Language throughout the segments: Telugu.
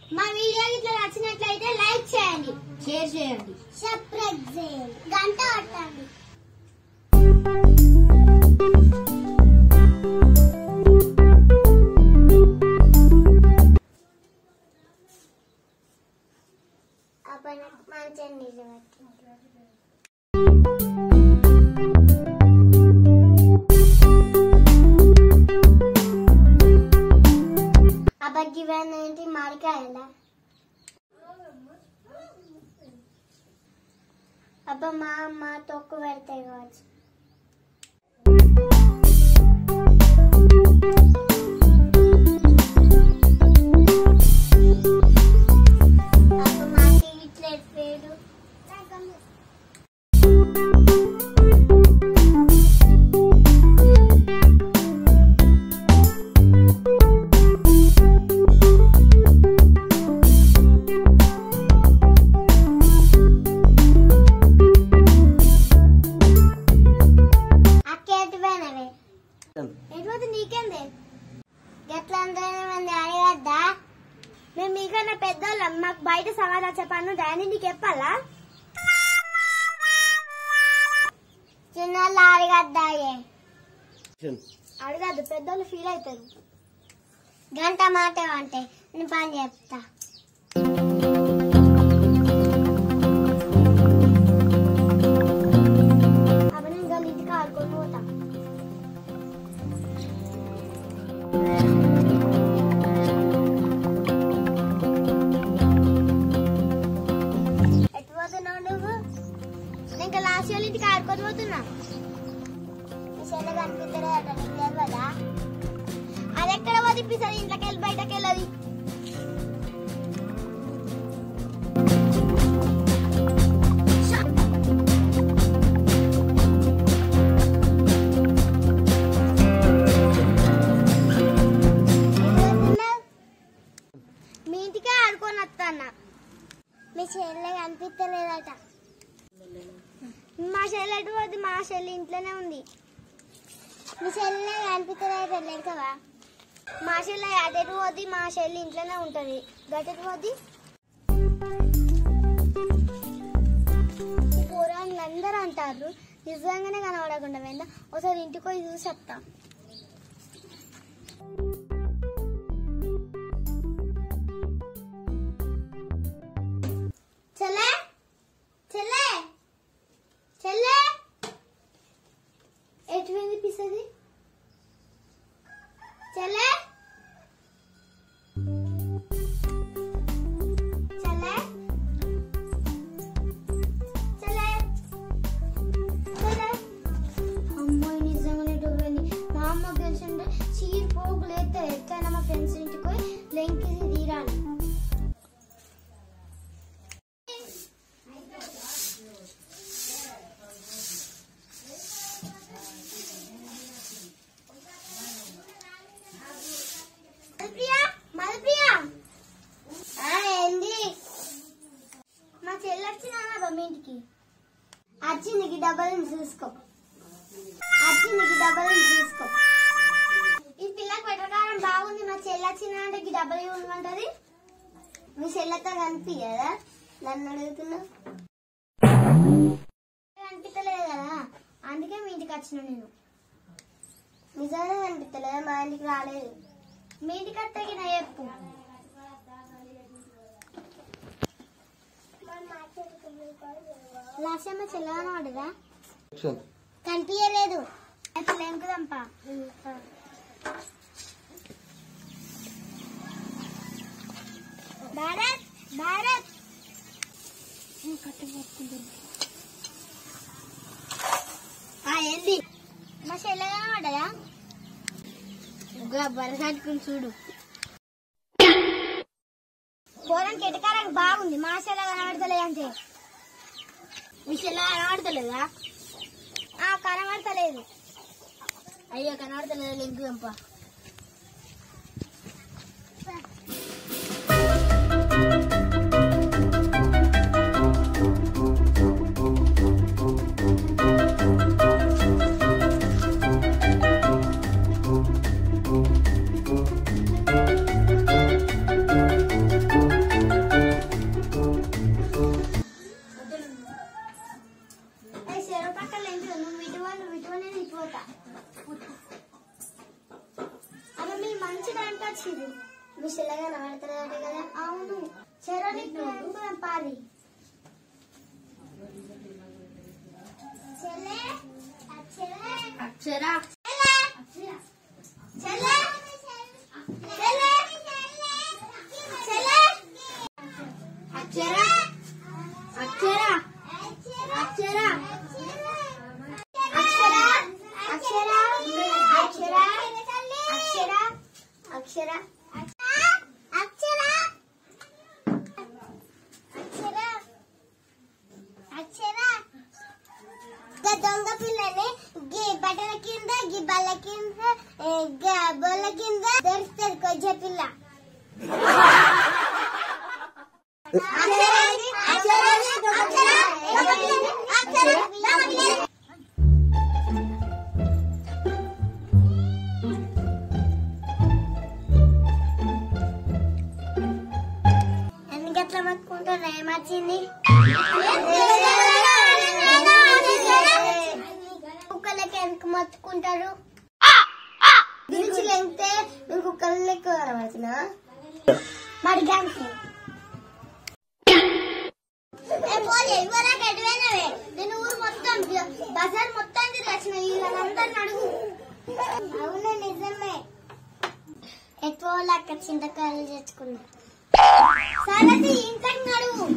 మా వీడియో ఇట్లా నచ్చినట్లయితే లైక్ చేయండి షేర్ చేయండి సబ్స్క్రైబ్ చేయండి గంట కొట్టండి అప్పుడు మంచిగా నిజమవుతుంది అబ్బకి ఇవన్నీ ఏంటి మామిడికాయలా అబ్బా మా అమ్మ తొక్కు పెడతాయి కావచ్చు అబ్బా మా ఇట్లా ఎట్లేడు అక్క ఎటు పోయినవే ఎటు నీకేంది ఎట్లా అందరైనా మంది అడగద్దా మేము మీకన్నా పెద్దోళ్ళం మాకు బయట సమాధానం చెప్పాను దాన్ని నీకు చెప్పాలా చిన్నోళ్ళు అడగద్దాయే అడగద్దు పెద్దోళ్ళు ఫీల్ అవుతారు గంట మాట అంటే నేను పని చెప్తా అప్పుడు నేను గల్లి ఇంటికి ఆడుకొని పోతా ఎటు పోతున్నావు నువ్వు నేను ఇంకా లాస్ట్ ఇయర్ ఇంటికి ఆడుకొని పోతున్నా మీ చెల్లె కనిపించలేదట నీకు తెలియదా అది ఎక్కడ వదిలిపిస్తుంది ఇంట్లోకి వెళ్ళి బయటకు వెళ్ళదు మీ ఇంటికే ఆడుకొని వస్తానా మీ చెల్లె కనిపించలేదట మా చెల్లె ఎటు పోద్ది మా చెల్లి ఇంట్లోనే ఉంది మీ చెల్లె కనిపించలేదట లేకవా మా చెల్లె అటెటు పోద్ది మా చెల్లి ఇంట్లోనే ఉంటది గటెటు పోద్ది ఈ కూరగాయలు అందరూ అంటారు నిజంగానే కనబడకుండా పోయిందా ఒకసారి ఇంటికి పోయి చూసి వస్తా చెల్లె చెల్లె చెల్లె ఎటు వినిపిస్తుంది చెల్లె చెల్లె చెల్లె చెల్లె అమ్మాయి నిజంగానే డోబింది మా అమ్మ గెలిచింటే చీర పోగులేస్తే ఎట్లయినా మా ఫ్రెండ్స్ ఇంటికి పోయి లెంకి తీరాలి మధుప్రియ మధుప్రియ ఆ, ఏంది మా చెల్లి వచ్చినా మీ ఇంటికి వచ్చింది ఈ డబ్బులను చూసుకో వచ్చింది ఈ డబ్బులను చూసుకో ఈ పిల్లకి పెట్టకారం బాగుంది మా చెల్లి వచ్చిన అంటే ఈ డబ్బులు ఇవ్వమంటది మీ చెల్లెతో కనిపించదా నన్ను అడుగుతున్నా కనిపించలేదు కదా అందుకే మీ ఇంటికి వచ్చిన నేను నిజంగా కనిపించలేదా మా ఇంటికి రాలేదు మీ ఇంటికి వస్తే నా చెప్పు లాస్ట్ టైం చెల్లగానే వాడదా కనిపించలేదు అసలు ఎంకుదంప భారత్ భారత్ ఏంది మా చెల్లగానే వాడదా బరసాటుకుని చూడు పోరానికి ఎటకారానికి బాగుంది మా చెల్ల కనబడతలేదు అంటే మీ చెల్ల కనబడతలేదా ఆ కనబడతలేదు అయ్యో కనబడతలేదు లింక్ వెంప చెరని పారి చెల్లె చెల్లె అక్షర అక్షర అక్షర అక్షర అక్షర దొంగ పిల్లని గీ బట్టల కింద గీ బల్ల కింద ఏ, గ- బొల్ల కింద దొరుకుతుంది కొజ్జ పిల్ల అక్షరాన్ని- అక్షరాన్ని దొంగ పిల్ల. అక్షర- దొంగ పిల్ల. ఎందుకు అట్లా మట్టుకుంటారు ఏమొచ్చింది కుక్కలకి ఎందుకు మత్తుకుంటారు దించి లెంగితే మేము కుక్కలు లెక్క కనబడుతున్నా మరి గంటే నేను ఊరు మొత్తం బజార్ మొత్తం తిరిగి వచ్చిన వీళ్ళందరిని అడుగు అవును నిజమే ఎక్కువ లెక్క చింతకాయలు తెచ్చుకున్నా సరే ఇంకా అడుగు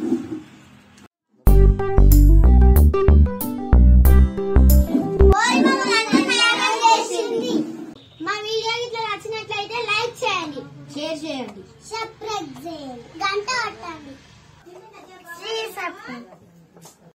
ఓయ్ మమ్మల్ని అందరినీ యాగం చేసింది. మా వీడియో ఇట్లా నచ్చినట్లయితే లైక్ చేయండి షేర్ చేయండి సబ్స్క్రైబ్ చేయండి గంట కొట్టండి ప్లీజ్ సబ్స్క్రైబ్